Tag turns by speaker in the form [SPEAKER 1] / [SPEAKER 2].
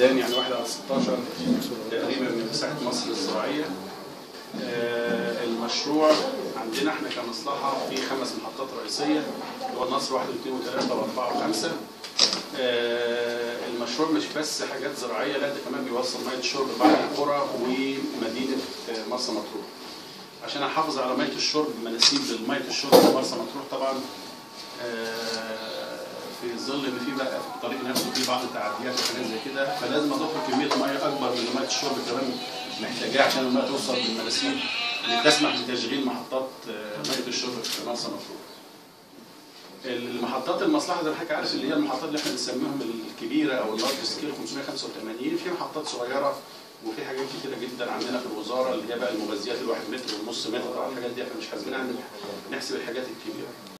[SPEAKER 1] فدان يعني واحد على 16 تقريبا من مساحه مصر الزراعيه آه، المشروع عندنا احنا كمصلحه في خمس محطات رئيسيه اللي هو النصر واحد واثنين وثلاثه واربعه وخمسه آه، المشروع مش بس حاجات زراعيه لا ده كمان بيوصل ميه الشرب لبعض القرى ومدينه آه، مرسى مطروح عشان احافظ على ميه الشرب مناسيب لميه الشرب في مرسى مطروح طبعا آه، في ظل ان في بقى في الطريق نفسه في بعض التعديات وحاجات زي كده فلازم اضخ كميه ميه اكبر من ميه الشرب كمان محتاجاها عشان الميه توصل للمناسيب اللي تسمح بتشغيل محطات آه، ميه الشرب في مرسى مطروح. المحطات المصلحه زي ما حضرتك عارف اللي هي المحطات اللي احنا بنسميهم الكبيره او اللارج سكيل 585 في محطات صغيره وفي حاجات كتيره جدا عندنا في الوزاره اللي هي بقى المغذيات الواحد متر ونص متر طبعا الحاجات دي احنا مش حاسبينها عندنا نحسب الحاجات الكبيره.